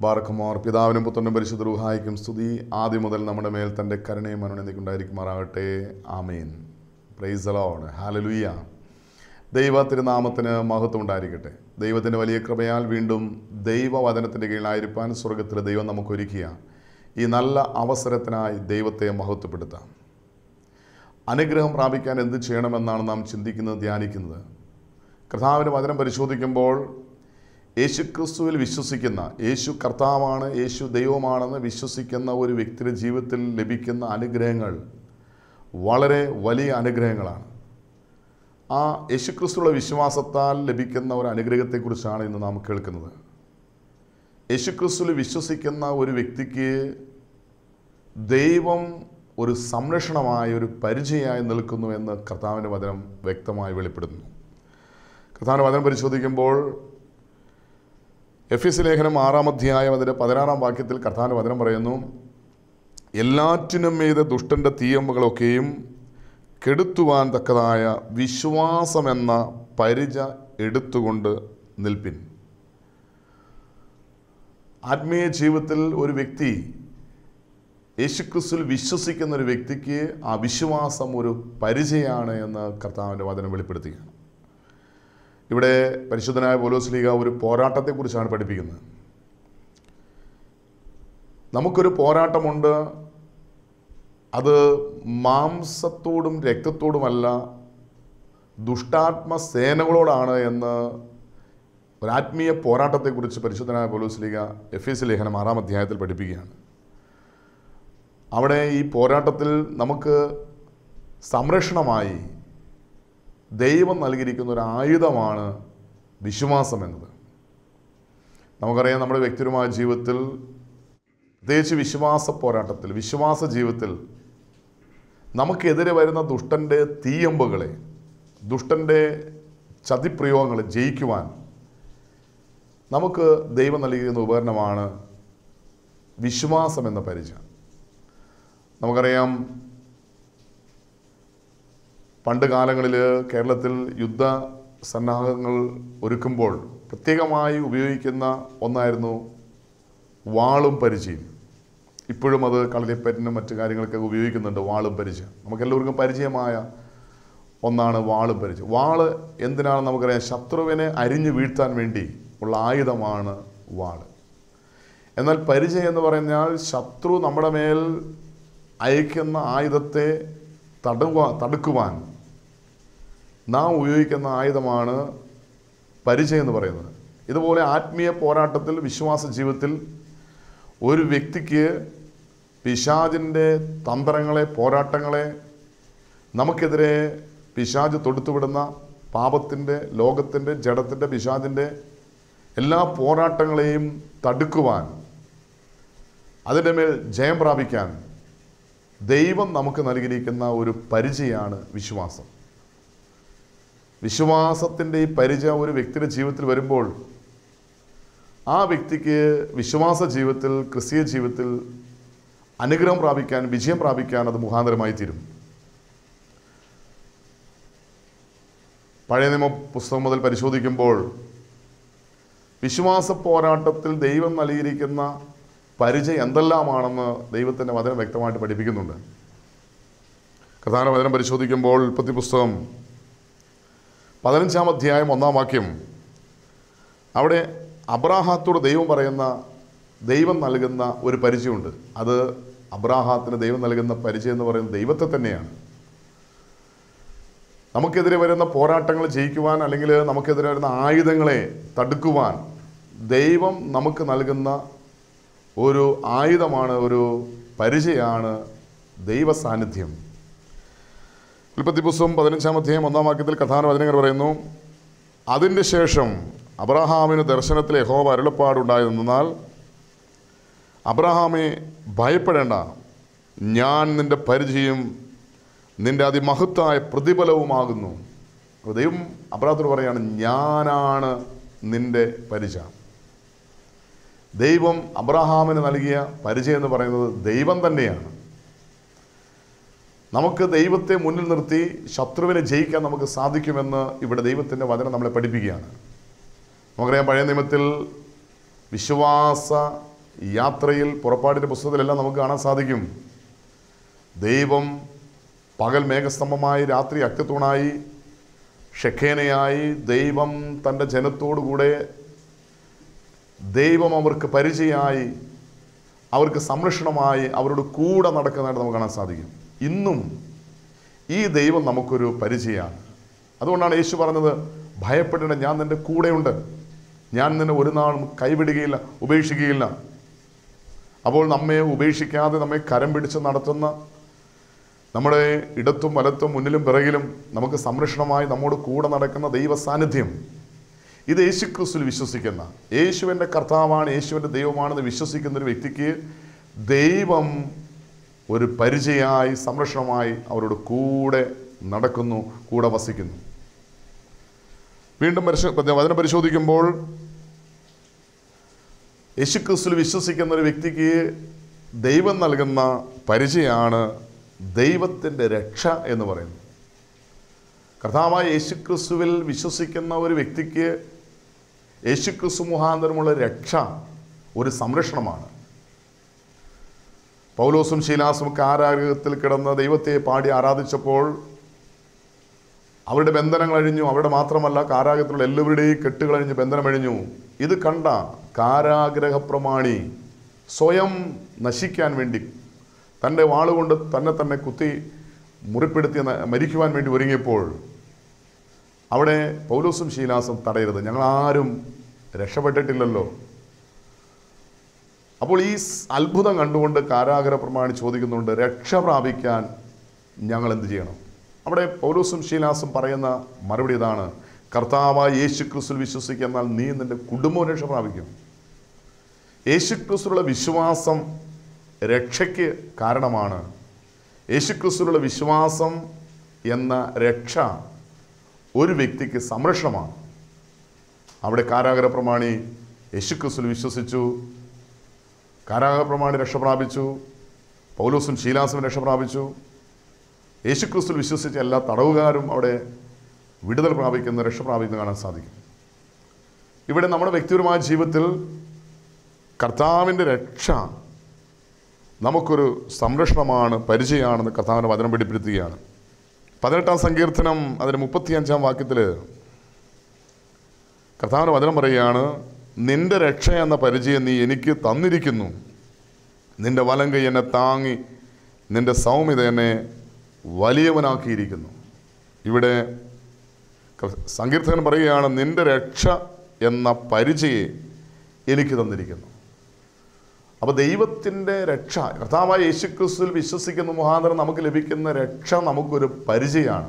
ബാർക്കുമാർ പിതാവിനും പുത്രനും പരിശുദ്ധ റൂഹായിക്കും സ്തുതി ആദ്യം മുതൽ നമ്മുടെ മേൽ തൻ്റെ കരുണയും അനുനന്ദിക്കുണ്ടായിരിക്കുമാറാകട്ടെ ആമീൻ പ്രൈസ് അലോഡ് ഹാലലുയ്യ ദൈവ തിരുനാമത്തിന് മഹത്വം ഉണ്ടായിരിക്കട്ടെ ദൈവത്തിൻ്റെ വലിയ കൃപയാൽ വീണ്ടും ദൈവവചനത്തിൻ്റെ കീഴിലായിരിക്കാൻ സ്വർഗത്തിൽ ദൈവം നമുക്കൊരുക്കിയ ഈ നല്ല അവസരത്തിനായി ദൈവത്തെ മഹത്വപ്പെടുത്താം അനുഗ്രഹം പ്രാപിക്കാൻ എന്ത് ചെയ്യണമെന്നാണ് നാം ചിന്തിക്കുന്നത് ധ്യാനിക്കുന്നത് കർത്താവിൻ്റെ വചനം പരിശോധിക്കുമ്പോൾ യേശുക്രിസ്തുവിൽ വിശ്വസിക്കുന്ന യേശു കർത്താവാണ് യേശു ദൈവമാണെന്ന് വിശ്വസിക്കുന്ന ഒരു വ്യക്തിയുടെ ജീവിതത്തിൽ ലഭിക്കുന്ന അനുഗ്രഹങ്ങൾ വളരെ വലിയ അനുഗ്രഹങ്ങളാണ് ആ യേശുക്രിസ്തുള്ള വിശ്വാസത്താൽ ലഭിക്കുന്ന ഒരു അനുഗ്രഹത്തെക്കുറിച്ചാണ് ഇന്ന് നാം കേൾക്കുന്നത് യേശുക്രിസ്തുവിൽ വിശ്വസിക്കുന്ന ഒരു വ്യക്തിക്ക് ദൈവം ഒരു സംരക്ഷണമായ ഒരു പരിചയമായി നിൽക്കുന്നു എന്ന് കർത്താവിൻ്റെ വചനം വ്യക്തമായി വെളിപ്പെടുത്തുന്നു കർത്താവിൻ്റെ വചനം പരിശോധിക്കുമ്പോൾ എഫ് എസ് ലേഖനം ആറാം അധ്യായം അതിൻ്റെ പതിനാറാം വാക്യത്തിൽ കർത്താവിൻ്റെ വചനം പറയുന്നു എല്ലാറ്റിനും മീതെ ദുഷ്ടൻ്റെ തീയമ്പുകളൊക്കെയും കെടുത്തുവാൻ തക്കതായ വിശ്വാസമെന്ന പരിച എടുത്തുകൊണ്ട് നിൽപ്പിൻ ആത്മീയ ജീവിതത്തിൽ ഒരു വ്യക്തി യേശുക്രിസ്തുവിൽ വിശ്വസിക്കുന്ന ഒരു വ്യക്തിക്ക് ആ വിശ്വാസം ഒരു പരിചയമാണ് എന്ന് കർത്താവിൻ്റെ വചനം വെളിപ്പെടുത്തുകയാണ് ഇവിടെ പരിശുദ്ധനായ പോലോസ് ലീഗ ഒരു പോരാട്ടത്തെക്കുറിച്ചാണ് പഠിപ്പിക്കുന്നത് നമുക്കൊരു പോരാട്ടമുണ്ട് അത് മാംസത്തോടും രക്തത്തോടുമല്ല ദുഷ്ടാത്മ സേനകളോടാണ് എന്ന് ഒരാത്മീയ പോരാട്ടത്തെക്കുറിച്ച് പരിശുദ്ധനായ പോലീസ് ലീഗ എഫ് എസ് ലേഖനം ആറാം അധ്യായത്തിൽ പഠിപ്പിക്കുകയാണ് അവിടെ ഈ പോരാട്ടത്തിൽ നമുക്ക് സംരക്ഷണമായി ദൈവം നൽകിയിരിക്കുന്ന ഒരു ആയുധമാണ് വിശ്വാസം എന്നത് നമുക്കറിയാം നമ്മുടെ വ്യക്തിപരമായ ജീവിതത്തിൽ പ്രത്യേകിച്ച് വിശ്വാസ പോരാട്ടത്തിൽ വിശ്വാസ ജീവിതത്തിൽ നമുക്കെതിരെ വരുന്ന ദുഷ്ടൻ്റെ തീയമ്പുകളെ ദുഷ്ടൻ്റെ ചതിപ്രയോഗങ്ങളെ ജയിക്കുവാൻ നമുക്ക് ദൈവം നൽകിയിരുന്ന ഉപകരണമാണ് വിശ്വാസം എന്ന പരിചയം നമുക്കറിയാം പണ്ട് കാലങ്ങളിൽ കേരളത്തിൽ യുദ്ധ സന്നാഹങ്ങൾ ഒരുക്കുമ്പോൾ പ്രത്യേകമായി ഉപയോഗിക്കുന്ന ഒന്നായിരുന്നു വാളും പരിചയം ഇപ്പോഴും അത് കളരിപ്പറ്റിനും മറ്റു കാര്യങ്ങൾക്കൊക്കെ ഉപയോഗിക്കുന്നുണ്ട് വാളും പരിചയം നമുക്കെല്ലാവർക്കും പരിചയമായ ഒന്നാണ് വാളും പരിചയം വാള് എന്തിനാണ് നമുക്കറിയാം ശത്രുവിനെ അരിഞ്ഞു വീഴ്ത്താൻ വേണ്ടി ഉള്ള ആയുധമാണ് വാള് എന്നാൽ പരിചയം എന്ന് പറഞ്ഞാൽ ശത്രു നമ്മുടെ മേൽ അയക്കുന്ന ആയുധത്തെ തടുവാ തടുക്കുവാൻ നാം ഉപയോഗിക്കുന്ന ആയുധമാണ് പരിചയം എന്ന് പറയുന്നത് ഇതുപോലെ ആത്മീയ പോരാട്ടത്തിൽ വിശ്വാസ ജീവിതത്തിൽ ഒരു വ്യക്തിക്ക് പിശാജിൻ്റെ തന്ത്രങ്ങളെ പോരാട്ടങ്ങളെ നമുക്കെതിരെ പിശാജ് തൊടുത്തുവിടുന്ന പാപത്തിൻ്റെ ലോകത്തിൻ്റെ ജഡത്തിൻ്റെ പിശാജിൻ്റെ എല്ലാ പോരാട്ടങ്ങളെയും തടുക്കുവാൻ അതിൻ്റെ മേൽ ജയം പ്രാപിക്കാൻ ദൈവം നമുക്ക് നൽകിയിരിക്കുന്ന ഒരു പരിചയമാണ് വിശ്വാസം വിശ്വാസത്തിൻ്റെ ഈ പരിചയം ഒരു വ്യക്തിയുടെ ജീവിതത്തിൽ വരുമ്പോൾ ആ വ്യക്തിക്ക് വിശ്വാസ ജീവിതത്തിൽ ക്രിസ്തീയ ജീവിതത്തിൽ അനുഗ്രഹം പ്രാപിക്കാൻ വിജയം പ്രാപിക്കാൻ അത് മുഖാന്തരമായി തീരും പഴയ നിയമ പുസ്തകം മുതൽ പരിശോധിക്കുമ്പോൾ വിശ്വാസ പോരാട്ടത്തിൽ ദൈവം നൽകിയിരിക്കുന്ന പരിചയം എന്തെല്ലാമാണെന്ന് ദൈവത്തിൻ്റെ വചനം വ്യക്തമായിട്ട് പഠിപ്പിക്കുന്നുണ്ട് പ്രധാന വചനം പരിശോധിക്കുമ്പോൾ ഉൽപ്പത്തി പുസ്തകം പതിനഞ്ചാം അധ്യായം ഒന്നാം വാക്യം അവിടെ അബ്രാഹാത്തോട് ദൈവം പറയുന്ന ദൈവം നൽകുന്ന ഒരു പരിചയമുണ്ട് അത് അബ്രാഹാത്തിന് ദൈവം നൽകുന്ന പരിചയം എന്ന് പറയുന്നത് ദൈവത്തെ തന്നെയാണ് നമുക്കെതിരെ വരുന്ന പോരാട്ടങ്ങൾ ജയിക്കുവാൻ അല്ലെങ്കിൽ നമുക്കെതിരെ വരുന്ന ആയുധങ്ങളെ തടുക്കുവാൻ ദൈവം നമുക്ക് നൽകുന്ന ഒരു ആയുധമാണ് ഒരു പരിചയമാണ് ദൈവ സാന്നിധ്യം ഉൽപ്പത്തി പുസ്തകം പതിനഞ്ചാം അധ്യായം ഒന്നാം വാക്യത്തിൽ കഥാന വചനങ്ങൾ പറയുന്നു അതിൻ്റെ ശേഷം അബ്രഹാമിന് ദർശനത്തിൽ യഹോവ അരുളപ്പാടുണ്ടായിരുന്നാൽ അബ്രഹാമെ ഭയപ്പെടേണ്ട ഞാൻ നിൻ്റെ പരിചയം നിൻ്റെ അതിമഹത്തായ പ്രതിഫലവുമാകുന്നു അപ്പോൾ ദൈവം അബ്രാഹത്തോട് പറയാണ് ഞാനാണ് നിൻ്റെ പരിചയം ദൈവം അബ്രഹാമിന് നൽകിയ പരിചയം എന്ന് പറയുന്നത് ദൈവം തന്നെയാണ് നമുക്ക് ദൈവത്തെ മുന്നിൽ നിർത്തി ശത്രുവിനെ ജയിക്കാൻ നമുക്ക് സാധിക്കുമെന്ന് ഇവിടെ ദൈവത്തിൻ്റെ വചനം നമ്മളെ പഠിപ്പിക്കുകയാണ് നമുക്കറിയാം പഴയ നിയമത്തിൽ വിശ്വാസ യാത്രയിൽ പുറപ്പാടിൻ്റെ പുസ്തകത്തിലെല്ലാം നമുക്ക് കാണാൻ സാധിക്കും ദൈവം പകൽ മേഘസ്തംഭമായി രാത്രി അക്തത്തൂണായി ഷെഖേനയായി ദൈവം തൻ്റെ ജനത്തോടുകൂടെ ദൈവം അവർക്ക് പരിചയമായി അവർക്ക് സംരക്ഷണമായി അവരോട് കൂടെ നടക്കുന്നതായിട്ട് നമുക്ക് കാണാൻ സാധിക്കും ഇന്നും ഈ ദൈവം നമുക്കൊരു പരിചയമാണ് അതുകൊണ്ടാണ് യേശു പറഞ്ഞത് ഭയപ്പെടേണ്ട ഞാൻ നിൻ്റെ കൂടെയുണ്ട് ഞാൻ നിന്നെ ഒരു നാളും കൈവിടുകയില്ല ഉപേക്ഷിക്കുകയില്ല അപ്പോൾ നമ്മെ ഉപേക്ഷിക്കാതെ നമ്മെ കരം പിടിച്ച് നടത്തുന്ന നമ്മുടെ ഇടത്തും വലത്തും മുന്നിലും പിറകിലും നമുക്ക് സംരക്ഷണമായി നമ്മോട് കൂടെ നടക്കുന്ന ദൈവ സാന്നിധ്യം ഇത് യേശുക്രിസ്തുവിൽ വിശ്വസിക്കുന്ന യേശുവിൻ്റെ കർത്താവാണ് യേശുവിൻ്റെ ദൈവമാണെന്ന് വിശ്വസിക്കുന്ന ഒരു വ്യക്തിക്ക് ദൈവം ഒരു പരിചയമായി സംരക്ഷണമായി അവരോട് കൂടെ നടക്കുന്നു കൂടെ വസിക്കുന്നു വീണ്ടും പരിശോ വചനം പരിശോധിക്കുമ്പോൾ യേശുക്രിസ്തുവിൽ വിശ്വസിക്കുന്ന ഒരു വ്യക്തിക്ക് ദൈവം നൽകുന്ന പരിചയമാണ് ദൈവത്തിൻ്റെ രക്ഷ എന്ന് പറയുന്നത് കർത്താവായ യേശുക്രിസ്തുവിൽ വിശ്വസിക്കുന്ന ഒരു വ്യക്തിക്ക് യേശുക്രിസ്തു മുഖാന്തരമുള്ള രക്ഷ ഒരു സംരക്ഷണമാണ് പൗലോസും ശീലാസും കാരാഗ്രഹത്തിൽ കിടന്ന് ദൈവത്തെ പാടി ആരാധിച്ചപ്പോൾ അവരുടെ ബന്ധനങ്ങൾ അഴിഞ്ഞു അവരുടെ മാത്രമല്ല കാരാഗ്രഹത്തിലുള്ള എല്ലാവരുടെയും കെട്ടുകളഴിഞ്ഞ് ബന്ധനമഴിഞ്ഞു ഇത് കണ്ട കാരാഗ്രഹ പ്രമാണി സ്വയം നശിക്കാൻ വേണ്ടി തൻ്റെ വാളുകൊണ്ട് തന്നെ തന്നെ കുത്തി മുറിപ്പെടുത്തി ന- മരിക്കുവാൻ വേണ്ടി ഒരുങ്ങിയപ്പോൾ അവിടെ പൗലോസും ശീലാസും തടയരുത് ഞങ്ങളാരും രക്ഷപ്പെട്ടിട്ടില്ലല്ലോ അപ്പോൾ ഈ സ് അത്ഭുതം കണ്ടുകൊണ്ട് കാരാഗ്രഹ പ്രമാണി ചോദിക്കുന്നുണ്ട് രക്ഷ പ്രാപിക്കാൻ ഞങ്ങൾ എന്ത് ചെയ്യണം അവിടെ പൗലോസും ശീലാസും പറയുന്ന മറുപടി ഇതാണ് കർത്താവായ യേശു ക്രിസ്തുവിൽ വിശ്വസിക്കുന്നാൽ നീ നിന്റെ കുടുംബവും രക്ഷ പ്രാപിക്കും യേശു ക്രിസ്തുവിലുള്ള വിശ്വാസം രക്ഷയ്ക്ക് കാരണമാണ് യേശു ക്രിസ്തുവിലുള്ള വിശ്വാസം എന്ന രക്ഷ ഒരു വ്യക്തിക്ക് സംരക്ഷണമാണ് അവിടെ കാരാഗ്രഹ പ്രമാണി യേശു ക്രിസ്തുവിൽ വിശ്വസിച്ചു കാരാഗ്രഹ പ്രമാണി രക്ഷ പ്രാപിച്ചു പൗലോസും ശീലാസും രക്ഷ പ്രാപിച്ചു യേശു ക്രിസ്തുവിൽ വിശ്വസിച്ച എല്ലാ തടവുകാരും അവിടെ വിടുതൽ പ്രാപിക്കുന്ന രക്ഷ പ്രാപിക്കുന്ന കാണാൻ സാധിക്കും ഇവിടെ നമ്മുടെ വ്യക്തിപരമായ ജീവിതത്തിൽ കർത്താവിൻ്റെ രക്ഷ നമുക്കൊരു സംരക്ഷണമാണ് പരിചയമാണെന്ന് കർത്താവിൻ്റെ വചനം വെളിപ്പെടുത്തുകയാണ് പതിനെട്ടാം സങ്കീർത്തനം അതിന് മുപ്പത്തിയഞ്ചാം വാക്യത്തിൽ കർത്താവിൻ്റെ വചനം പറയുകയാണ് നിന്റെ രക്ഷ എന്ന പരിചയം നീ എനിക്ക് തന്നിരിക്കുന്നു നിന്റെ വലം കൈ എന്നെ താങ്ങി നിന്റെ സൗമ്യത എന്നെ വലിയവനാക്കിയിരിക്കുന്നു ഇവിടെ ക- സങ്കീർത്തകൻ പറയുകയാണ് നിന്റെ രക്ഷ എന്ന പരിചയെ എനിക്ക് തന്നിരിക്കുന്നു അപ്പോൾ ദൈവത്തിൻ്റെ രക്ഷ കർത്താവായ യേശുക്രിസ്തുവിൽ വിശ്വസിക്കുന്ന മുഖാന്തരം നമുക്ക് ലഭിക്കുന്ന രക്ഷ നമുക്കൊരു പരിചയമാണ്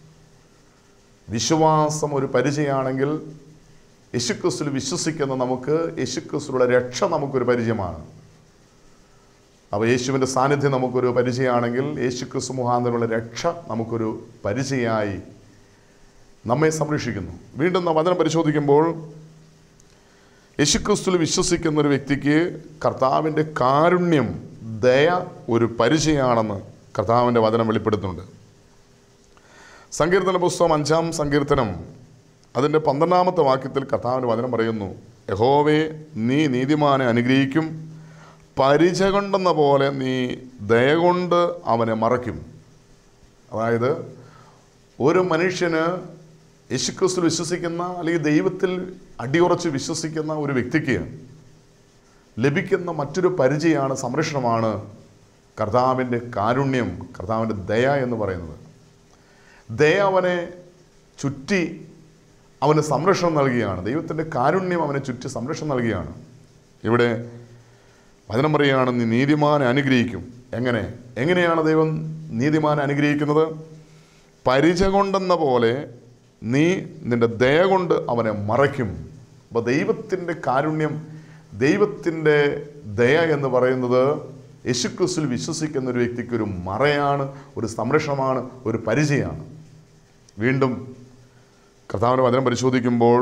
വിശ്വാസം ഒരു പരിചയമാണെങ്കിൽ യേശുക്രിസ്തുവിൽ വിശ്വസിക്കുന്ന നമുക്ക് യേശുക്രിസ്തുവിലുള്ള രക്ഷ നമുക്കൊരു പരിചയമാണ് അപ്പോൾ യേശുവിൻ്റെ സാന്നിധ്യം നമുക്കൊരു പരിചയമാണെങ്കിൽ യേശുക്രിസ്തു മുഖാന്തരമുള്ള രക്ഷ നമുക്കൊരു പരിചയമായി നമ്മെ സംരക്ഷിക്കുന്നു വീണ്ടും നാം വചനം പരിശോധിക്കുമ്പോൾ യേശുക്രിസ്തുവിൽ വിശ്വസിക്കുന്ന ഒരു വ്യക്തിക്ക് കർത്താവിൻ്റെ കാരുണ്യം ദയ ഒരു പരിചയമാണെന്ന് കർത്താവിൻ്റെ വചനം വെളിപ്പെടുത്തുന്നുണ്ട് സങ്കീർത്തന പുസ്തകം അഞ്ചാം സങ്കീർത്തനം അതിൻ്റെ പന്ത്രണ്ടാമത്തെ വാക്യത്തിൽ കർത്താവിൻ്റെ വചനം പറയുന്നു യഹോവേ നീ നീതിമാനെ അനുഗ്രഹിക്കും പരിച കൊണ്ടെന്ന പോലെ നീ ദയ കൊണ്ട് അവനെ മറയ്ക്കും അതായത് ഒരു മനുഷ്യന് യേശുക്രിസ്തു വിശ്വസിക്കുന്ന അല്ലെങ്കിൽ ദൈവത്തിൽ അടിയുറച്ച് വിശ്വസിക്കുന്ന ഒരു വ്യക്തിക്ക് ലഭിക്കുന്ന മറ്റൊരു പരിചയമാണ് സംരക്ഷണമാണ് കർത്താവിൻ്റെ കാരുണ്യം കർത്താവിൻ്റെ ദയ എന്ന് പറയുന്നത് ദയ അവനെ ചുറ്റി അവന് സംരക്ഷണം നൽകുകയാണ് ദൈവത്തിൻ്റെ കാരുണ്യം അവനെ ചുറ്റി സംരക്ഷണം നൽകുകയാണ് ഇവിടെ വചനം പറയുകയാണ് നീ നീതിമാനെ അനുഗ്രഹിക്കും എങ്ങനെ എങ്ങനെയാണ് ദൈവം നീതിമാനെ അനുഗ്രഹിക്കുന്നത് പരിച കൊണ്ടെന്ന പോലെ നീ നിന്റെ ദയ കൊണ്ട് അവനെ മറയ്ക്കും അപ്പോൾ ദൈവത്തിൻ്റെ കാരുണ്യം ദൈവത്തിൻ്റെ ദയ എന്ന് പറയുന്നത് യേശുക്രിസ്തുവിൽ വിശ്വസിക്കുന്ന ഒരു വ്യക്തിക്ക് ഒരു മറയാണ് ഒരു സംരക്ഷണമാണ് ഒരു പരിചയമാണ് വീണ്ടും കർത്താവിൻ്റെ വചനം പരിശോധിക്കുമ്പോൾ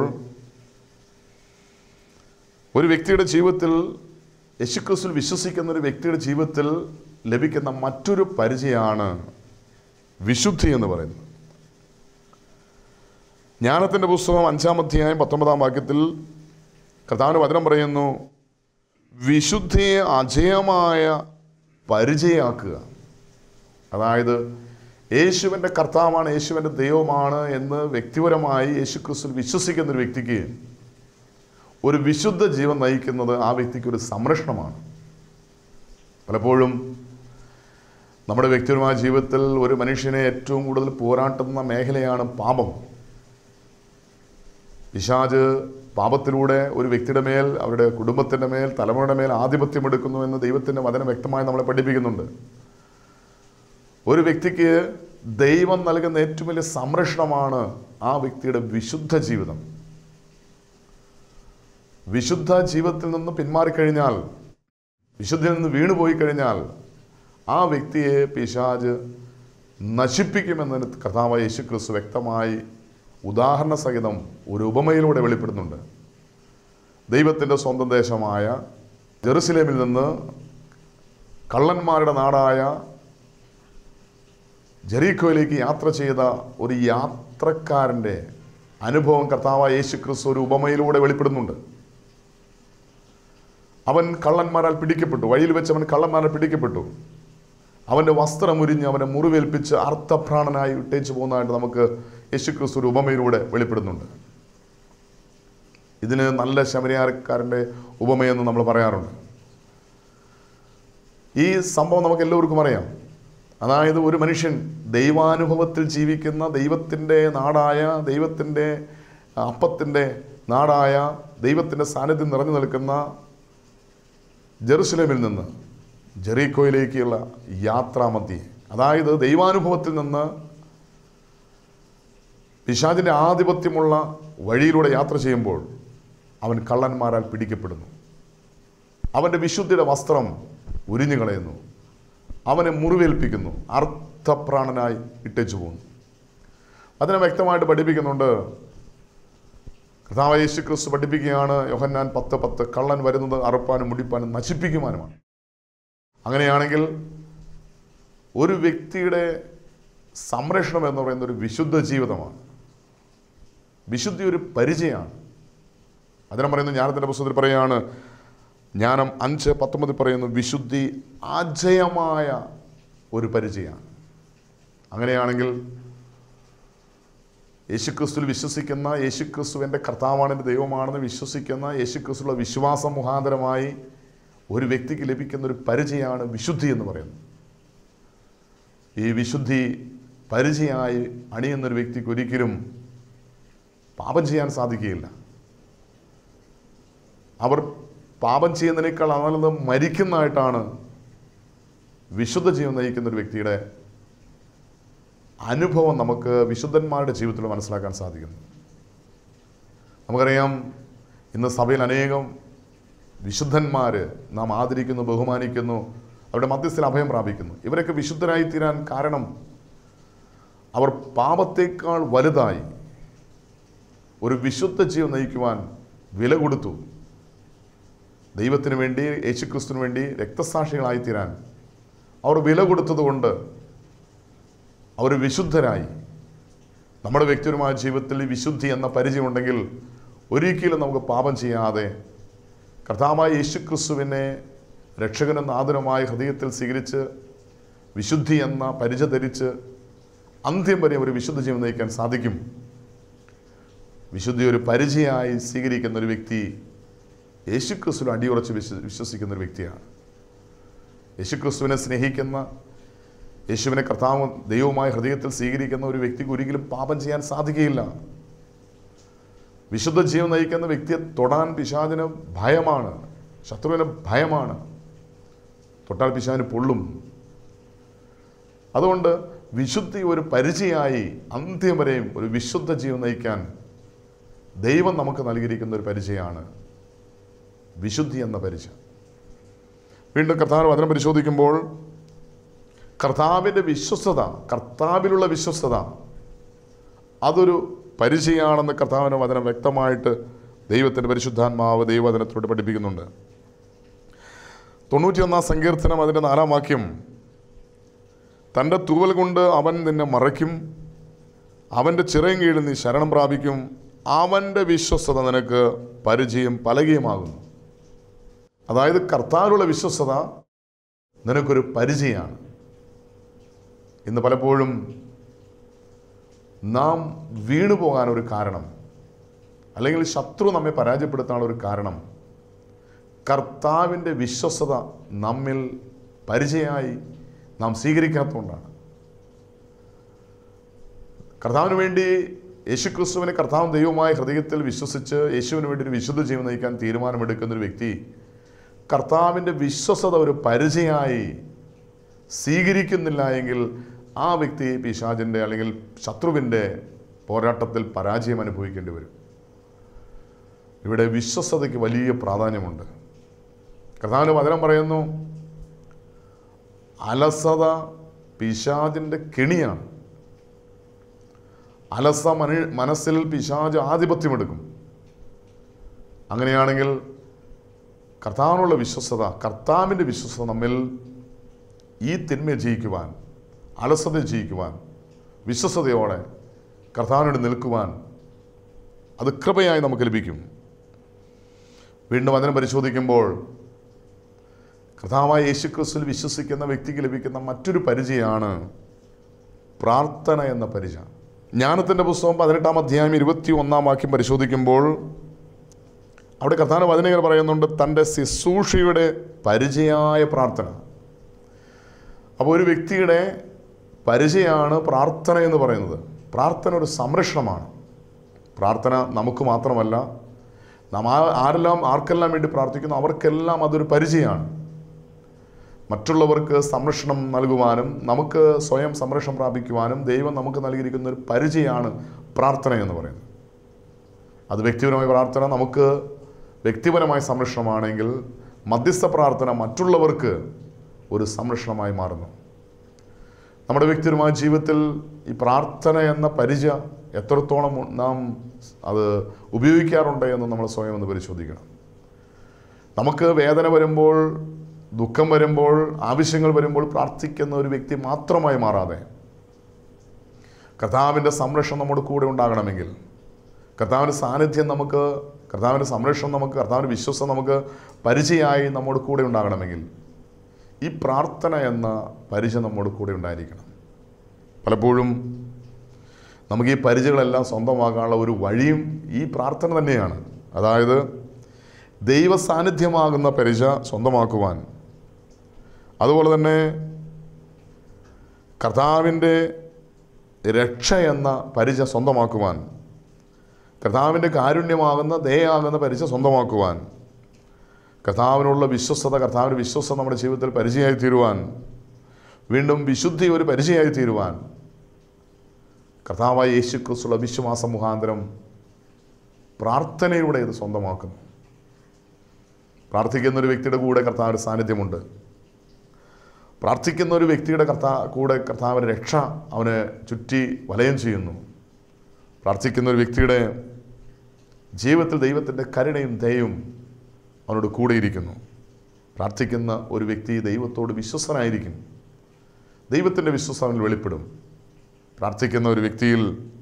ഒരു വ്യക്തിയുടെ ജീവിതത്തിൽ യേശുക്രിസ്തുവിൽ വിശ്വസിക്കുന്ന ഒരു വ്യക്തിയുടെ ജീവിതത്തിൽ ലഭിക്കുന്ന മറ്റൊരു പരിചയമാണ് വിശുദ്ധി എന്ന് പറയുന്നത് ജ്ഞാനത്തിൻ്റെ പുസ്തകം അഞ്ചാം അധ്യായം പത്തൊമ്പതാം വാക്യത്തിൽ കർത്താവിൻ്റെ വചനം പറയുന്നു വിശുദ്ധിയെ അജയമായ പരിചയാക്കുക അതായത് യേശുവിൻ്റെ കർത്താവാണ് യേശുവിൻ്റെ ദൈവമാണ് എന്ന് വ്യക്തിപരമായി യേശു ക്രിസ്തു വിശ്വസിക്കുന്ന ഒരു വ്യക്തിക്ക് ഒരു വിശുദ്ധ ജീവൻ നയിക്കുന്നത് ആ വ്യക്തിക്ക് ഒരു സംരക്ഷണമാണ് പലപ്പോഴും നമ്മുടെ വ്യക്തിപരമായ ജീവിതത്തിൽ ഒരു മനുഷ്യനെ ഏറ്റവും കൂടുതൽ പോരാട്ടുന്ന മേഖലയാണ് പാപം പിശാജ് പാപത്തിലൂടെ ഒരു വ്യക്തിയുടെ മേൽ അവരുടെ കുടുംബത്തിൻ്റെ മേൽ തലമുറയുടെ മേൽ ആധിപത്യം എടുക്കുന്നു എന്ന് ദൈവത്തിൻ്റെ വചനം വ്യക്തമായി നമ്മളെ പഠിപ്പിക്കുന്നുണ്ട് ഒരു വ്യക്തിക്ക് ദൈവം നൽകുന്ന ഏറ്റവും വലിയ സംരക്ഷണമാണ് ആ വ്യക്തിയുടെ വിശുദ്ധ ജീവിതം വിശുദ്ധ ജീവിതത്തിൽ നിന്ന് പിന്മാറിക്കഴിഞ്ഞാൽ വിശുദ്ധിയിൽ നിന്ന് വീണുപോയി കഴിഞ്ഞാൽ ആ വ്യക്തിയെ പിശാജ് നശിപ്പിക്കുമെന്നതിന് കർത്താവായ യേശു ക്രിസ്തു വ്യക്തമായി ഉദാഹരണ സഹിതം ഒരു ഉപമയിലൂടെ വെളിപ്പെടുന്നുണ്ട് ദൈവത്തിൻ്റെ സ്വന്തം ദേശമായ ജെറുസലേമിൽ നിന്ന് കള്ളന്മാരുടെ നാടായ ജെറീക്കോയിലേക്ക് യാത്ര ചെയ്ത ഒരു യാത്രക്കാരൻ്റെ അനുഭവം കർത്താവായ യേശു ക്രിസ്തു ഒരു ഉപമയിലൂടെ വെളിപ്പെടുന്നുണ്ട് അവൻ കള്ളന്മാരാൽ പിടിക്കപ്പെട്ടു വഴിയിൽ വെച്ച് അവൻ കള്ളന്മാരാൽ പിടിക്കപ്പെട്ടു അവൻ്റെ വസ്ത്രം ഉരിഞ്ഞ് അവനെ മുറിവേൽപ്പിച്ച് അർത്ഥപ്രാണനായി ഇട്ടേച്ചു പോകുന്നതായിട്ട് നമുക്ക് യേശുക്രിസ്തു ഒരു ഉപമയിലൂടെ വെളിപ്പെടുന്നുണ്ട് ഇതിന് നല്ല ശമരിയാരക്കാരൻ്റെ ഉപമയെന്ന് നമ്മൾ പറയാറുണ്ട് ഈ സംഭവം നമുക്ക് എല്ലാവർക്കും അറിയാം അതായത് ഒരു മനുഷ്യൻ ദൈവാനുഭവത്തിൽ ജീവിക്കുന്ന ദൈവത്തിൻ്റെ നാടായ ദൈവത്തിൻ്റെ അപ്പത്തിൻ്റെ നാടായ ദൈവത്തിൻ്റെ സാന്നിധ്യം നിറഞ്ഞു നിൽക്കുന്ന ജെറുസലേമിൽ നിന്ന് ജെറീക്കോയിലേക്കുള്ള യാത്രാമധ്യേ അതായത് ദൈവാനുഭവത്തിൽ നിന്ന് പിശാചിൻ്റെ ആധിപത്യമുള്ള വഴിയിലൂടെ യാത്ര ചെയ്യുമ്പോൾ അവൻ കള്ളന്മാരാൽ പിടിക്കപ്പെടുന്നു അവൻ്റെ വിശുദ്ധിയുടെ വസ്ത്രം ഉരിഞ്ഞു കളയുന്നു അവനെ മുറിവേൽപ്പിക്കുന്നു അർത്ഥപ്രാണനായി ഇട്ടേച്ചു പോകുന്നു അതിനെ വ്യക്തമായിട്ട് പഠിപ്പിക്കുന്നുണ്ട് കർത്താവ് യേശു ക്രിസ്തു പഠിപ്പിക്കുകയാണ് യോഹന്നാൻ പത്ത് പത്ത് കള്ളൻ വരുന്നത് അറുപ്പാനും മുടിപ്പാനും നശിപ്പിക്കുവാനുമാണ് അങ്ങനെയാണെങ്കിൽ ഒരു വ്യക്തിയുടെ സംരക്ഷണം എന്ന് പറയുന്ന ഒരു വിശുദ്ധ ജീവിതമാണ് വിശുദ്ധി ഒരു പരിചയമാണ് അതിനെ പറയുന്നത് ജ്ഞാനത്തിൻ്റെ പുസ്തകത്തിൽ പറയുകയാണ് ജ്ഞാനം അഞ്ച് പത്തൊമ്പതിൽ പറയുന്നു വിശുദ്ധി അജയമായ ഒരു പരിചയമാണ് അങ്ങനെയാണെങ്കിൽ യേശുക്രിസ്തുവിൽ വിശ്വസിക്കുന്ന യേശുക്രിസ്തു എൻ്റെ കർത്താവാണ് എൻ്റെ ദൈവമാണെന്ന് വിശ്വസിക്കുന്ന യേശുക്രിസ്തുള്ള വിശ്വാസം മുഖാന്തരമായി ഒരു വ്യക്തിക്ക് ലഭിക്കുന്ന ഒരു പരിചയമാണ് വിശുദ്ധി എന്ന് പറയുന്നത് ഈ വിശുദ്ധി പരിചയമായി അണിയുന്നൊരു വ്യക്തിക്ക് ഒരിക്കലും പാപം ചെയ്യാൻ സാധിക്കുകയില്ല അവർ പാപം ചെയ്യുന്നതിനേക്കാൾ അനത് മരിക്കുന്നതായിട്ടാണ് വിശുദ്ധ ജീവൻ നയിക്കുന്ന ഒരു വ്യക്തിയുടെ അനുഭവം നമുക്ക് വിശുദ്ധന്മാരുടെ ജീവിതത്തിൽ മനസ്സിലാക്കാൻ സാധിക്കുന്നു നമുക്കറിയാം ഇന്ന് സഭയിൽ അനേകം വിശുദ്ധന്മാർ നാം ആദരിക്കുന്നു ബഹുമാനിക്കുന്നു അവരുടെ മധ്യസ്ഥയിൽ അഭയം പ്രാപിക്കുന്നു ഇവരൊക്കെ വിശുദ്ധരായി തീരാൻ കാരണം അവർ പാപത്തേക്കാൾ വലുതായി ഒരു വിശുദ്ധ ജീവൻ നയിക്കുവാൻ വില കൊടുത്തു ദൈവത്തിന് വേണ്ടി യേശുക്രിസ്തുവിന് വേണ്ടി രക്തസാക്ഷികളായി തീരാൻ അവർ വില കൊടുത്തതുകൊണ്ട് അവർ വിശുദ്ധരായി നമ്മുടെ വ്യക്തിപരമായ ജീവിതത്തിൽ ഈ വിശുദ്ധി എന്ന പരിചയമുണ്ടെങ്കിൽ ഒരിക്കലും നമുക്ക് പാപം ചെയ്യാതെ കർത്താവായ യേശുക്രിസ്തുവിനെ രക്ഷകനും നാഥനുമായ ഹൃദയത്തിൽ സ്വീകരിച്ച് വിശുദ്ധി എന്ന പരിചയ ധരിച്ച് അന്ത്യം വരെ ഒരു വിശുദ്ധ ജീവൻ നയിക്കാൻ സാധിക്കും വിശുദ്ധി ഒരു പരിചയമായി സ്വീകരിക്കുന്ന ഒരു വ്യക്തി യേശുക്രിസ്തുവിൽ അടിയുറച്ച് വിശ്വ വിശ്വസിക്കുന്ന ഒരു വ്യക്തിയാണ് യേശുക്രിസ്തുവിനെ സ്നേഹിക്കുന്ന യേശുവിനെ കർത്താവ് ദൈവമായ ഹൃദയത്തിൽ സ്വീകരിക്കുന്ന ഒരു വ്യക്തിക്ക് ഒരിക്കലും പാപം ചെയ്യാൻ സാധിക്കുകയില്ല വിശുദ്ധ ജീവൻ നയിക്കുന്ന വ്യക്തിയെ തൊടാൻ പിശാചിന് ഭയമാണ് ശത്രുവിന് ഭയമാണ് തൊട്ടാൽ പിശാചിന് പൊള്ളും അതുകൊണ്ട് വിശുദ്ധി ഒരു പരിചയമായി അന്ത്യം വരെയും ഒരു വിശുദ്ധ ജീവൻ നയിക്കാൻ ദൈവം നമുക്ക് നൽകിയിരിക്കുന്ന ഒരു പരിചയമാണ് വിശുദ്ധി എന്ന പരിചയം വീണ്ടും കർത്താവ് വചനം പരിശോധിക്കുമ്പോൾ കർത്താവിൻ്റെ വിശ്വസ്തത കർത്താവിലുള്ള വിശ്വസ്തത അതൊരു പരിചയമാണെന്ന് കർത്താവിൻ്റെ വചനം വ്യക്തമായിട്ട് ദൈവത്തിൻ്റെ പരിശുദ്ധാത്മാവ് ദൈവവചനത്തിലൂടെ പഠിപ്പിക്കുന്നുണ്ട് തൊണ്ണൂറ്റിയൊന്നാം സങ്കീർത്തനം അതിൻ്റെ നാലാം വാക്യം തൻ്റെ തൂവൽ കൊണ്ട് അവൻ നിന്നെ മറയ്ക്കും അവൻ്റെ ചിറയും കീഴിൽ നീ ശരണം പ്രാപിക്കും അവൻ്റെ വിശ്വസ്തത നിനക്ക് പരിചയം പലകയുമാകുന്നു അതായത് കർത്താവിലുള്ള വിശ്വസത നിനക്കൊരു പരിചയമാണ് ഇന്ന് പലപ്പോഴും നാം വീണു പോകാൻ ഒരു കാരണം അല്ലെങ്കിൽ ശത്രു നമ്മെ പരാജയപ്പെടുത്താനുള്ള ഒരു കാരണം കർത്താവിൻ്റെ വിശ്വസത നമ്മിൽ പരിചയമായി നാം സ്വീകരിക്കാത്തതുകൊണ്ടാണ് കർത്താവിന് വേണ്ടി യേശുക്രിസ്തുവിനെ കർത്താവ് ദൈവമായ ഹൃദയത്തിൽ വിശ്വസിച്ച് യേശുവിന് വേണ്ടി ഒരു വിശുദ്ധ ജീവൻ നയിക്കാൻ തീരുമാനമെടുക്കുന്ന ഒരു വ്യക്തി കർത്താവിൻ്റെ വിശ്വസത ഒരു പരിചയമായി സ്വീകരിക്കുന്നില്ല എങ്കിൽ ആ വ്യക്തി പിശാചിൻ്റെ അല്ലെങ്കിൽ ശത്രുവിൻ്റെ പോരാട്ടത്തിൽ പരാജയം അനുഭവിക്കേണ്ടി വരും ഇവിടെ വിശ്വസതയ്ക്ക് വലിയ പ്രാധാന്യമുണ്ട് കർത്താവിൻ്റെ വചനം പറയുന്നു അലസത പിശാചിൻ്റെ കെണിയാണ് അലസ മനു മനസ്സിൽ പിശാജ് ആധിപത്യമെടുക്കും അങ്ങനെയാണെങ്കിൽ കർത്താവിനുള്ള വിശ്വസത കർത്താവിൻ്റെ വിശ്വസത നമ്മിൽ ഈ തിന്മയെ ജയിക്കുവാൻ അലസതയെ ജയിക്കുവാൻ വിശ്വസതയോടെ കർത്താവിനോട് നിൽക്കുവാൻ അത് കൃപയായി നമുക്ക് ലഭിക്കും വീണ്ടും അതിനെ പരിശോധിക്കുമ്പോൾ കർത്താവായ യേശുക്രിസ്തുവിൽ വിശ്വസിക്കുന്ന വ്യക്തിക്ക് ലഭിക്കുന്ന മറ്റൊരു പരിചയമാണ് പ്രാർത്ഥന എന്ന പരിചയം ജ്ഞാനത്തിൻ്റെ പുസ്തകം പതിനെട്ടാം അധ്യായം ഇരുപത്തി ഒന്നാം വാക്യം പരിശോധിക്കുമ്പോൾ അവിടെ കർത്താന വചനങ്ങൾ പറയുന്നുണ്ട് തൻ്റെ ശുശ്രൂഷയുടെ പരിചയായ പ്രാർത്ഥന അപ്പോൾ ഒരു വ്യക്തിയുടെ പരിചയമാണ് പ്രാർത്ഥന എന്ന് പറയുന്നത് പ്രാർത്ഥന ഒരു സംരക്ഷണമാണ് പ്രാർത്ഥന നമുക്ക് മാത്രമല്ല നാം ആ- ആരെല്ലാം ആർക്കെല്ലാം വേണ്ടി പ്രാർത്ഥിക്കുന്നു അവർക്കെല്ലാം അതൊരു പരിചയമാണ് മറ്റുള്ളവർക്ക് സംരക്ഷണം നൽകുവാനും നമുക്ക് സ്വയം സംരക്ഷണം പ്രാപിക്കുവാനും ദൈവം നമുക്ക് നൽകിയിരിക്കുന്ന ഒരു പരിചയമാണ് പ്രാർത്ഥന എന്ന് പറയുന്നത് അത് വ്യക്തിപരമായ പ്രാർത്ഥന നമുക്ക് വ്യക്തിപരമായ സംരക്ഷണമാണെങ്കിൽ മധ്യസ്ഥ പ്രാർത്ഥന മറ്റുള്ളവർക്ക് ഒരു സംരക്ഷണമായി മാറുന്നു നമ്മുടെ വ്യക്തിപരമായ ജീവിതത്തിൽ ഈ പ്രാർത്ഥന എന്ന പരിചയ എത്രത്തോളം നാം അത് ഉപയോഗിക്കാറുണ്ട് എന്ന് നമ്മൾ സ്വയം ഒന്ന് പരിശോധിക്കണം നമുക്ക് വേദന വരുമ്പോൾ ദുഃഖം വരുമ്പോൾ ആവശ്യങ്ങൾ വരുമ്പോൾ പ്രാർത്ഥിക്കുന്ന ഒരു വ്യക്തി മാത്രമായി മാറാതെ കർത്താവിൻ്റെ സംരക്ഷണം നമ്മുടെ കൂടെ ഉണ്ടാകണമെങ്കിൽ കർത്താവിൻ്റെ സാന്നിധ്യം നമുക്ക് കർത്താവിൻ്റെ സംരക്ഷണം നമുക്ക് കർത്താവിൻ്റെ വിശ്വസം നമുക്ക് പരിചയമായി നമ്മുടെ കൂടെ ഉണ്ടാകണമെങ്കിൽ ഈ പ്രാർത്ഥന എന്ന പരിചയം നമ്മുടെ കൂടെ ഉണ്ടായിരിക്കണം പലപ്പോഴും നമുക്ക് ഈ പരിചയങ്ങളെല്ലാം സ്വന്തമാക്കാനുള്ള ഒരു വഴിയും ഈ പ്രാർത്ഥന തന്നെയാണ് അതായത് ദൈവ സാന്നിധ്യമാകുന്ന പരിച സ്വന്തമാക്കുവാൻ അതുപോലെ തന്നെ കർത്താവിൻ്റെ രക്ഷ എന്ന പരിച സ്വന്തമാക്കുവാൻ കർത്താവിൻ്റെ കാരുണ്യമാകുന്ന ദയാകുന്ന പരിച സ്വന്തമാക്കുവാൻ കർത്താവിനുള്ള വിശ്വസ്തത കർത്താവിൻ്റെ വിശ്വസ്തത നമ്മുടെ ജീവിതത്തിൽ പരിചയമായി തീരുവാൻ വീണ്ടും വിശുദ്ധി ഒരു പരിചയമായി തീരുവാൻ കർത്താവായ യേശു ക്രിസ്തുള്ള വിശ്വാസ മുഖാന്തരം പ്രാർത്ഥനയിലൂടെ ഇത് സ്വന്തമാക്കുന്നു പ്രാർത്ഥിക്കുന്ന ഒരു വ്യക്തിയുടെ കൂടെ കർത്താവിൻ്റെ സാന്നിധ്യമുണ്ട് പ്രാർത്ഥിക്കുന്ന ഒരു വ്യക്തിയുടെ കർത്താ കൂടെ കർത്താവിൻ്റെ രക്ഷ അവന് ചുറ്റി വലയം ചെയ്യുന്നു പ്രാർത്ഥിക്കുന്ന ഒരു വ്യക്തിയുടെ ജീവിതത്തിൽ ദൈവത്തിൻ്റെ കരുണയും ദയയും അവനോട് കൂടെയിരിക്കുന്നു പ്രാർത്ഥിക്കുന്ന ഒരു വ്യക്തി ദൈവത്തോട് വിശ്വസനായിരിക്കും ദൈവത്തിൻ്റെ വിശ്വസം അവനിൽ വെളിപ്പെടും പ്രാർത്ഥിക്കുന്ന ഒരു വ്യക്തിയിൽ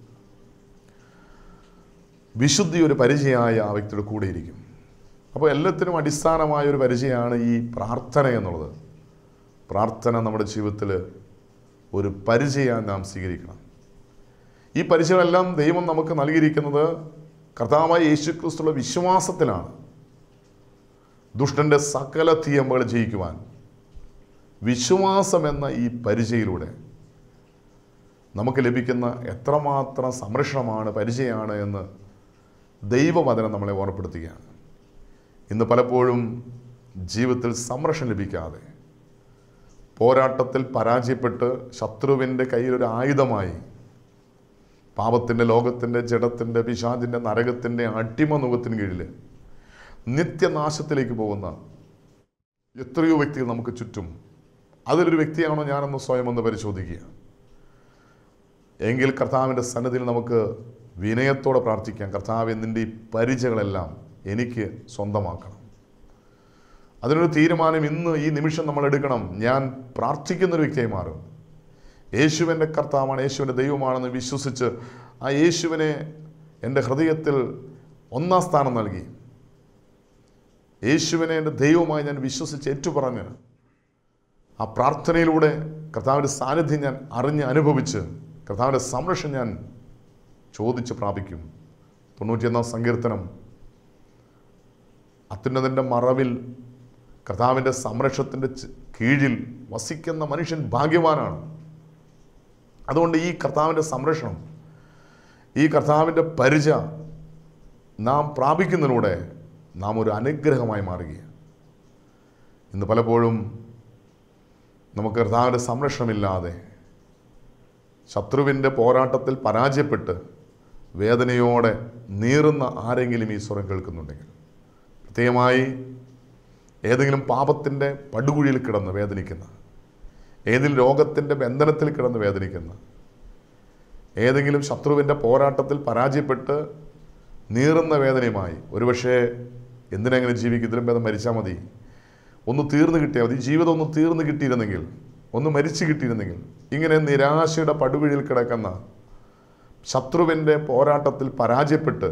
വിശുദ്ധി ഒരു പരിചയമായ ആ വ്യക്തിയുടെ കൂടെയിരിക്കും അപ്പോൾ എല്ലാത്തിനും അടിസ്ഥാനമായ ഒരു പരിചയമാണ് ഈ പ്രാർത്ഥന എന്നുള്ളത് പ്രാർത്ഥന നമ്മുടെ ജീവിതത്തിൽ ഒരു പരിചയം നാം സ്വീകരിക്കണം ഈ പരിചയമെല്ലാം ദൈവം നമുക്ക് നൽകിയിരിക്കുന്നത് കർത്താവായ യേശു ക്രിസ്തുള്ള വിശ്വാസത്തിലാണ് ദുഷ്ടൻ്റെ സകല തീയമ്പകൾ ജയിക്കുവാൻ വിശ്വാസം എന്ന ഈ പരിചയയിലൂടെ നമുക്ക് ലഭിക്കുന്ന എത്രമാത്രം സംരക്ഷണമാണ് പരിചയമാണ് എന്ന് ദൈവവചനം നമ്മളെ ഓർമ്മപ്പെടുത്തുകയാണ് ഇന്ന് പലപ്പോഴും ജീവിതത്തിൽ സംരക്ഷണം ലഭിക്കാതെ പോരാട്ടത്തിൽ പരാജയപ്പെട്ട് ശത്രുവിൻ്റെ കയ്യിലൊരു ആയുധമായി പാപത്തിൻ്റെ ലോകത്തിൻ്റെ ജഡത്തിൻ്റെ പിശാചിൻ്റെ നരകത്തിൻ്റെ അടിമനുഖത്തിന് കീഴിൽ നിത്യനാശത്തിലേക്ക് പോകുന്ന എത്രയോ വ്യക്തികൾ നമുക്ക് ചുറ്റും അതിലൊരു വ്യക്തിയാണോ ഞാനെന്ന് സ്വയം ഒന്ന് പരിശോധിക്കുക എങ്കിൽ കർത്താവിൻ്റെ സന്നിധിയിൽ നമുക്ക് വിനയത്തോടെ പ്രാർത്ഥിക്കാം കർത്താവ് നിൻ്റെ ഈ പരിചയങ്ങളെല്ലാം എനിക്ക് സ്വന്തമാക്കണം അതിനൊരു തീരുമാനം ഇന്ന് ഈ നിമിഷം നമ്മൾ എടുക്കണം ഞാൻ പ്രാർത്ഥിക്കുന്ന ഒരു വ്യക്തിയായി മാറും യേശുവിൻ്റെ കർത്താവാണ് യേശുവിൻ്റെ ദൈവമാണെന്ന് വിശ്വസിച്ച് ആ യേശുവിനെ എൻ്റെ ഹൃദയത്തിൽ ഒന്നാം സ്ഥാനം നൽകി യേശുവിനെ എൻ്റെ ദൈവമായി ഞാൻ വിശ്വസിച്ച് ഏറ്റുപറഞ്ഞ് ആ പ്രാർത്ഥനയിലൂടെ കർത്താവിൻ്റെ സാന്നിധ്യം ഞാൻ അറിഞ്ഞ് അനുഭവിച്ച് കർത്താവിൻ്റെ സംരക്ഷണം ഞാൻ ചോദിച്ച് പ്രാപിക്കും തൊണ്ണൂറ്റിയൊന്നാം സങ്കീർത്തനം അത്യുന്നതൻ്റെ മറവിൽ കർത്താവിൻ്റെ സംരക്ഷണത്തിൻ്റെ ച്- കീഴിൽ വസിക്കുന്ന മനുഷ്യൻ ഭാഗ്യവാനാണ് അതുകൊണ്ട് ഈ കർത്താവിൻ്റെ സംരക്ഷണം ഈ കർത്താവിൻ്റെ പരിച നാം പ്രാപിക്കുന്നതിലൂടെ നാം ഒരു അനുഗ്രഹമായി മാറുകയാണ് ഇന്ന് പലപ്പോഴും നമുക്ക് കർത്താവിൻ്റെ സംരക്ഷണമില്ലാതെ ശത്രുവിൻ്റെ പോരാട്ടത്തിൽ പരാജയപ്പെട്ട് വേദനയോടെ നീറുന്ന ആരെങ്കിലും ഈ സ്വരം കേൾക്കുന്നുണ്ടെങ്കിൽ പ്രത്യേകമായി ഏതെങ്കിലും പാപത്തിൻ്റെ പടുകുഴിയിൽ കിടന്ന് വേദനിക്കുന്ന ഏതെങ്കിലും രോഗത്തിൻ്റെ ബന്ധനത്തിൽ കിടന്ന് വേദനിക്കുന്ന ഏതെങ്കിലും ശത്രുവിൻ്റെ പോരാട്ടത്തിൽ പരാജയപ്പെട്ട് നീറുന്ന വേദനയുമായി ഒരുപക്ഷെ എന്തിനെങ്ങനെ ജീവിക്കും ഇതിലും ഭേദം മരിച്ചാൽ മതി ഒന്ന് തീർന്നു കിട്ടിയാൽ മതി ജീവിതം ഒന്ന് തീർന്നു കിട്ടിയിരുന്നെങ്കിൽ ഒന്ന് മരിച്ചു കിട്ടിയിരുന്നെങ്കിൽ ഇങ്ങനെ നിരാശയുടെ പടുകുഴിയിൽ കിടക്കുന്ന ശത്രുവിൻ്റെ പോരാട്ടത്തിൽ പരാജയപ്പെട്ട്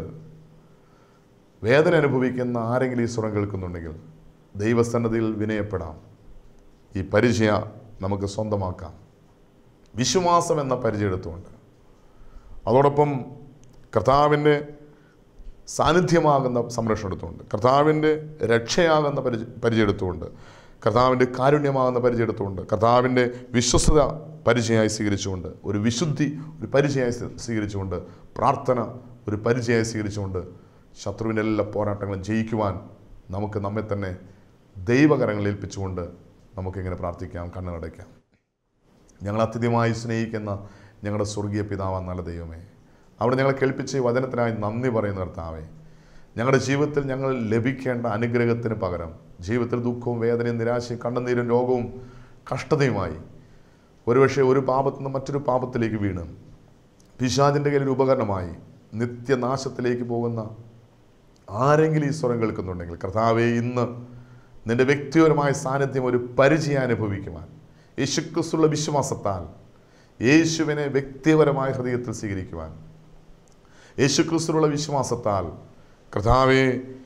വേദന അനുഭവിക്കുന്ന ആരെങ്കിലും ഈ സ്വരം കേൾക്കുന്നുണ്ടെങ്കിൽ ദൈവസന്നദ്ധിയിൽ വിനയപ്പെടാം ഈ പരിചയ നമുക്ക് സ്വന്തമാക്കാം വിശ്വാസം എന്ന പരിചയം എടുത്തുകൊണ്ട് അതോടൊപ്പം കർത്താവിൻ്റെ സാന്നിധ്യമാകുന്ന സംരക്ഷണം എടുത്തുകൊണ്ട് കർത്താവിൻ്റെ രക്ഷയാകുന്ന പരിചയ പരിചയം എടുത്തുകൊണ്ട് കർത്താവിൻ്റെ കാരുണ്യമാകുന്ന പരിചയം എടുത്തുകൊണ്ട് കർത്താവിൻ്റെ വിശ്വസ്തത പരിചയമായി സ്വീകരിച്ചുകൊണ്ട് ഒരു വിശുദ്ധി ഒരു പരിചയമായി സ്വീ- സ്വീകരിച്ചുകൊണ്ട് പ്രാർത്ഥന ഒരു പരിചയമായി സ്വീകരിച്ചുകൊണ്ട് ശത്രുവിൻ്റെ എല്ലാ പോരാട്ടങ്ങളും ജയിക്കുവാൻ നമുക്ക് നമ്മെ തന്നെ ദൈവകരങ്ങളിൽ ഏൽപ്പിച്ചുകൊണ്ട് നമുക്കിങ്ങനെ പ്രാർത്ഥിക്കാം കണ്ണുകടയ്ക്കാം ഞങ്ങൾ അത്യധികമായി സ്നേഹിക്കുന്ന ഞങ്ങളുടെ സ്വർഗീയ പിതാവാൻ നല്ല ദൈവമേ അവിടെ ഞങ്ങളെ കേൾപ്പിച്ച ഈ വചനത്തിനായി നന്ദി പറയുന്ന കർത്താവേ ഞങ്ങളുടെ ജീവിതത്തിൽ ഞങ്ങൾ ലഭിക്കേണ്ട അനുഗ്രഹത്തിന് പകരം ജീവിതത്തിൽ ദുഃഖവും വേദനയും നിരാശയും കണ്ണുനീരും രോഗവും കഷ്ടതയുമായി ഒരുപക്ഷെ ഒരു പാപത്തു നിന്ന് മറ്റൊരു പാപത്തിലേക്ക് വീണ് പിശാചിൻ്റെ കയ്യിൽ ഒരു ഉപകരണമായി നിത്യനാശത്തിലേക്ക് പോകുന്ന ആരെങ്കിലും ഈ സ്വരം കേൾക്കുന്നുണ്ടെങ്കിൽ കർത്താവെ ഇന്ന് നിന്റെ വ്യക്തിപരമായ സാന്നിധ്യം ഒരു പരിചയം അനുഭവിക്കുവാൻ യേശുക്രിസ്തുള്ള വിശ്വാസത്താൽ യേശുവിനെ വ്യക്തിപരമായ ഹൃദയത്തിൽ സ്വീകരിക്കുവാൻ യേശുക്രിസ്തുള്ള വിശ്വാസത്താൽ കർത്താവെ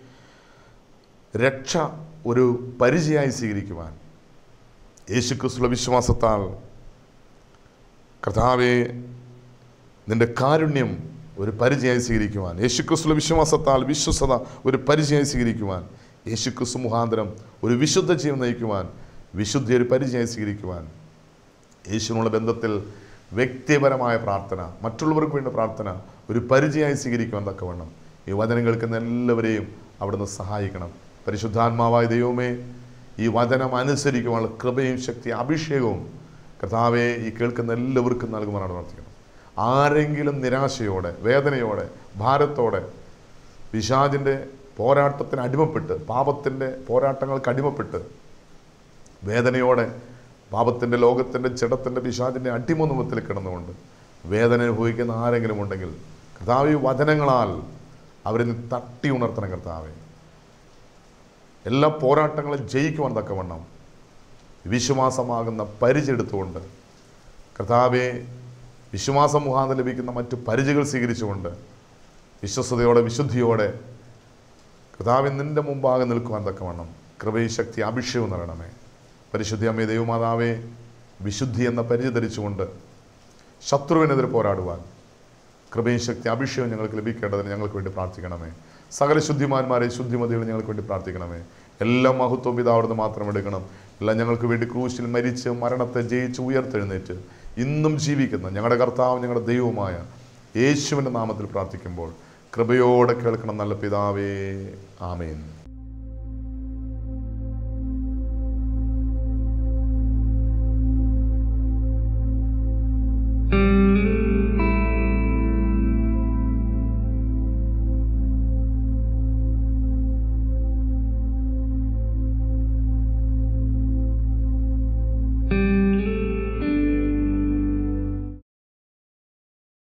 രക്ഷ ഒരു പരിചയമായി സ്വീകരിക്കുവാൻ യേശുക്രിസ്തുള്ള വിശ്വാസത്താൽ കർത്താവെ നിന്റെ കാരുണ്യം ഒരു പരിചയമായി സ്വീകരിക്കുവാൻ യേശുക്രിസ്തുള്ള വിശ്വാസത്താൽ വിശ്വസത ഒരു പരിചയമായി സ്വീകരിക്കുവാൻ യേശുക്രിസ്തു മുഖാന്തരം ഒരു വിശുദ്ധ ജീവൻ നയിക്കുവാൻ വിശുദ്ധി ഒരു പരിചയമായി സ്വീകരിക്കുവാൻ യേശുവിനുള്ള ബന്ധത്തിൽ വ്യക്തിപരമായ പ്രാർത്ഥന മറ്റുള്ളവർക്ക് വേണ്ട പ്രാർത്ഥന ഒരു പരിചയമായി സ്വീകരിക്കുവാൻ തക്കവണ്ണം ഈ വചനം കേൾക്കുന്ന എല്ലാവരെയും അവിടുന്ന് സഹായിക്കണം പരിശുദ്ധാത്മാവായ ദൈവമേ ഈ വചനം അനുസരിക്കുവാനുള്ള കൃപയും ശക്തി അഭിഷേകവും കർത്താവെ ഈ കേൾക്കുന്ന എല്ലാവർക്കും നൽകുവാനാണ് പ്രാർത്ഥിക്കണം ആരെങ്കിലും നിരാശയോടെ വേദനയോടെ ഭാരത്തോടെ പിശാചിൻ്റെ പോരാട്ടത്തിന് അടിമപ്പെട്ട് പാപത്തിൻ്റെ പോരാട്ടങ്ങൾക്ക് അടിമപ്പെട്ട് വേദനയോടെ പാപത്തിൻ്റെ ലോകത്തിൻ്റെ ജഡത്തിൻ്റെ പിശാചിൻ്റെ അടിമനുമത്തിൽ കിടന്നുകൊണ്ട് വേദന അനുഭവിക്കുന്ന ആരെങ്കിലും ഉണ്ടെങ്കിൽ കർത്താവ് ഈ വചനങ്ങളാൽ അവരെ നീ തട്ടി ഉണർത്തണം കർത്താവെ എല്ലാ പോരാട്ടങ്ങളും ജയിക്കുവാൻ തക്കവണ്ണം വിശ്വാസമാകുന്ന പരിചയെടുത്തുകൊണ്ട് കർത്താവെ വിശ്വാസം മുഖാന്തരം ലഭിക്കുന്ന മറ്റു പരിചകൾ സ്വീകരിച്ചുകൊണ്ട് വിശ്വസ്തയോടെ വിശുദ്ധിയോടെ കർത്താവിൻ നിന്റെ മുമ്പാകെ നിൽക്കുവാൻ തക്കവണ്ണം കൃപയും ശക്തി അഭിഷേകവും നൽകണമേ പരിശുദ്ധി അമ്മേ ദൈവമാതാവേ വിശുദ്ധി എന്ന പരിചയ ധരിച്ചുകൊണ്ട് ശത്രുവിനെതിരെ പോരാടുവാൻ കൃപയും ശക്തി അഭിഷേകം ഞങ്ങൾക്ക് ലഭിക്കേണ്ടതിന് ഞങ്ങൾക്ക് വേണ്ടി പ്രാർത്ഥിക്കണമേ സകല ശുദ്ധിമാന്മാരെ ശുദ്ധിമതികൾ ഞങ്ങൾക്ക് വേണ്ടി പ്രാർത്ഥിക്കണമേ എല്ലാ മഹത്വം പിതാവിടുന്ന് മാത്രം എടുക്കണം എല്ലാം ഞങ്ങൾക്ക് വേണ്ടി ക്രൂശിൽ മരിച്ച് മരണത്തെ ജയിച്ച് ഉയർത്തെഴുന്നേറ്റ് ഇന്നും ജീവിക്കുന്ന ഞങ്ങളുടെ കർത്താവ് ഞങ്ങളുടെ ദൈവവുമായ യേശുവിൻ്റെ നാമത്തിൽ പ്രാർത്ഥിക്കുമ്പോൾ കൃപയോടെ കേൾക്കണം നല്ല പിതാവേ ആമേൻ